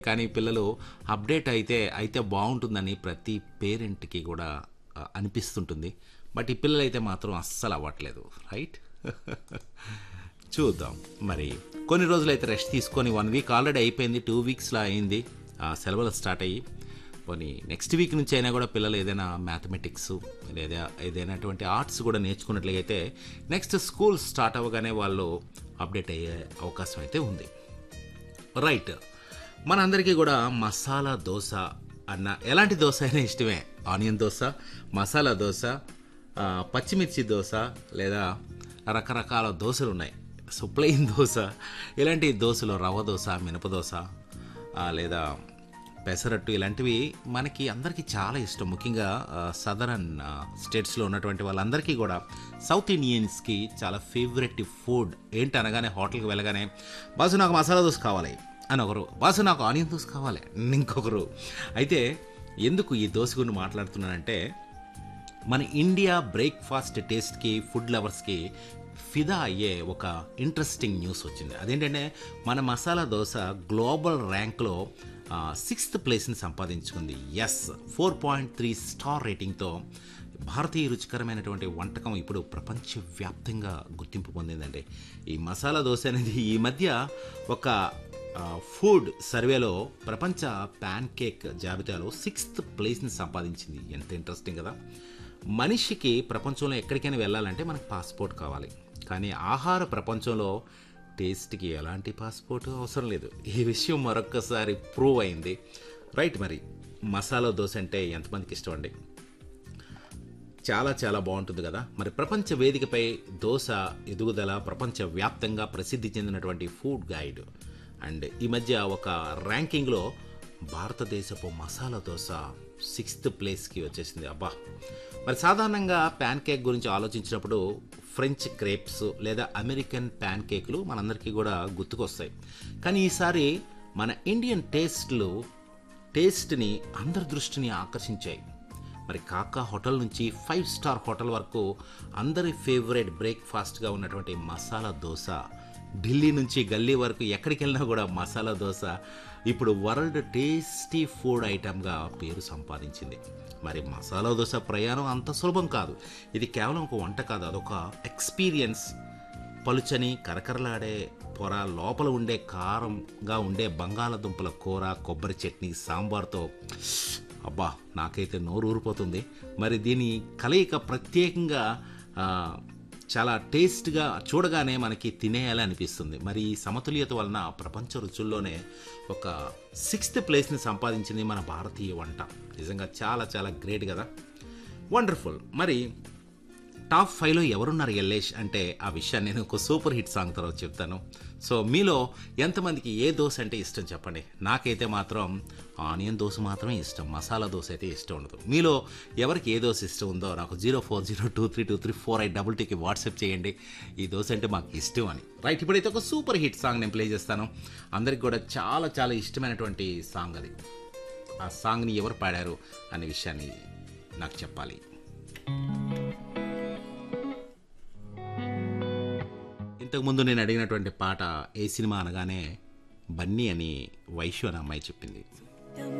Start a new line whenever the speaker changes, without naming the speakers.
కానీ పిల్లలు అప్డేట్ అయితే అయితే బాగుంటుందని ప్రతి పేరెంట్కి కూడా ఆ, అనిపిస్తుంటుంది బట్ ఈ పిల్లలు అయితే మాత్రం అస్సలు అవ్వట్లేదు రైట్ చూద్దాం మరి కొన్ని రోజులు అయితే రెస్ట్ తీసుకొని వన్ వీక్ ఆల్రెడీ అయిపోయింది టూ వీక్స్లో అయింది ఆ, సెలవులు స్టార్ట్ అయ్యి కొన్ని నెక్స్ట్ వీక్ నుంచి అయినా కూడా పిల్లలు ఏదైనా మ్యాథమెటిక్స్ లేదా ఏదైనాటువంటి ఆర్ట్స్ కూడా నేర్చుకున్నట్లయితే నెక్స్ట్ స్కూల్ స్టార్ట్ అవ్వగానే వాళ్ళు అప్డేట్ అయ్యే అవకాశం అయితే ఉంది రైట్ మనందరికీ కూడా మసాలా దోశ అన్న ఎలాంటి దోశ అయినా ఇష్టమే ఆనియన్ దోశ మసాలా దోశ ఆ, పచ్చిమిర్చి దోశ లేదా రకరకాల దోశలు ఉన్నాయి సో ప్లెయిన్ దోశ ఇలాంటి దోశలు రవ్వ దోశ మినప దోశ ఆ, లేదా పెసరట్టు ఇలాంటివి మనకి అందరికీ చాలా ఇష్టం ముఖ్యంగా సదరన్ స్టేట్స్లో ఉన్నటువంటి వాళ్ళందరికీ కూడా సౌత్ ఇండియన్స్కి చాలా ఫేవరెట్ ఫుడ్ ఏంటి అనగానే హోటల్కి వెళ్ళగానే బాసు నాకు మసాలా దోశ కావాలి అని ఒకరు బాసు నాకు ఆనియన్ దోశ కావాలి అని ఇంకొకరు అయితే ఎందుకు ఈ దోశ గురించి మాట్లాడుతున్నానంటే మన ఇండియా బ్రేక్ఫాస్ట్ టేస్ట్కి ఫుడ్ లవర్స్కి ఫిదా అయ్యే ఒక ఇంట్రెస్టింగ్ న్యూస్ వచ్చింది అదేంటంటే మన మసాలా దోశ గ్లోబల్ ర్యాంక్లో సిక్స్త్ ప్లేస్ని సంపాదించుకుంది yes four point three star రేటింగ్తో భారతీయ రుచికరమైనటువంటి వంటకం ఇప్పుడు ప్రపంచవ్యాప్తంగా గుర్తింపు పొందిందండి ఈ మసాలా దోశ అనేది ఈ మధ్య ఒక ఆ, ఫుడ్ సర్వేలో ప్రపంచ ప్యాన్ కేక్ జాబితాలో సిక్స్త్ ప్లేస్ని సంపాదించింది ఎంత ఇంట్రెస్టింగ్ కదా మనిషికి ప్రపంచంలో ఎక్కడికైనా వెళ్ళాలంటే మనకు పాస్పోర్ట్ కావాలి కానీ ఆహార ప్రపంచంలో టేస్ట్కి ఎలాంటి పాస్పోర్ట్ అవసరం లేదు ఈ విషయం మరొక్కసారి ప్రూవ్ అయింది రైట్ మరి మసాలా దోశ అంటే ఎంతమందికి ఇష్టం అండి చాలా చాలా బాగుంటుంది కదా మరి ప్రపంచ వేదికపై దోశ ఎదుగుదల ప్రపంచ వ్యాప్తంగా ప్రసిద్ధి చెందినటువంటి ఫుడ్ గైడ్ అండ్ ఈ మధ్య ఒక ర్యాంకింగ్లో భారతదేశపు మసాలా దోశ సిక్స్త్ ప్లేస్కి వచ్చేసింది అబ్బా మరి సాధారణంగా ప్యాన్ కేక్ గురించి ఆలోచించినప్పుడు ఫ్రెంచ్ క్రేప్స్ లేదా అమెరికన్ ప్యాన్ కేక్లు మనందరికీ కూడా గుర్తుకొస్తాయి కానీ ఈసారి మన ఇండియన్ టేస్ట్లు టేస్ట్ని అందరి దృష్టిని ఆకర్షించాయి మరి కాకా హోటల్ నుంచి ఫైవ్ స్టార్ హోటల్ వరకు అందరి ఫేవరెట్ బ్రేక్ఫాస్ట్గా ఉన్నటువంటి మసాలా దోశ ఢిల్లీ నుంచి గల్లీ వరకు ఎక్కడికి వెళ్ళినా కూడా మసాలా దోశ ఇప్పుడు వరల్డ్ టేస్టీ ఫుడ్ ఐటమ్గా పేరు సంపాదించింది మరి మసాలా దోశ ప్రయాణం అంత సులభం కాదు ఇది కేవలం ఒక వంట కాదు అదొక ఎక్స్పీరియన్స్ పలుచని కరకరలాడే పొర లోపల ఉండే కారంగా ఉండే బంగాళదుంపల కూర కొబ్బరి చట్నీ సాంబార్తో అబ్బా నాకైతే నోరు ఊరిపోతుంది మరి దీని కలయిక ప్రత్యేకంగా ఆ, చాలా టేస్ట్గా చూడగానే మనకి తినేయాలి అనిపిస్తుంది మరి ఈ సమతుల్యత వలన ప్రపంచ రుచుల్లోనే ఒక సిక్స్త్ ప్లేస్ని సంపాదించింది మన భారతీయ వంట నిజంగా చాలా చాలా గ్రేట్ కదా వండర్ఫుల్ మరి టాప్ ఫైవ్లో ఎవరున్నారు ఎల్లేష్ అంటే ఆ విషయాన్ని నేను ఒక సూపర్ హిట్ సాంగ్ తర్వాత చెప్తాను సో మీలో ఎంతమందికి ఏ దోశ అంటే ఇష్టం చెప్పండి నాకైతే మాత్రం ఆనియన్ దోశ మాత్రమే ఇష్టం మసాలా దోశ అయితే ఇష్టం ఉండదు మీలో ఎవరికి ఏ దోశ ఇష్టం ఉందో నాకు zero four zero two three two three four eight double టీకి వాట్సాప్ చేయండి ఈ దోశ అంటే మాకు ఇష్టం అని రైట్ ఇప్పుడైతే ఒక సూపర్ హిట్ సాంగ్ నేను ప్లే చేస్తాను అందరికి కూడా చాలా చాలా ఇష్టమైనటువంటి సాంగ్ అది ఆ సాంగ్ని ఎవరు పాడారు అనే విషయాన్ని నాకు చెప్పాలి ఇంతకుముందు నేను అడిగినటువంటి పాట ఏ సినిమా అనగానే బన్నీ అని వైశ్యు అనే అమ్మాయి చెప్పింది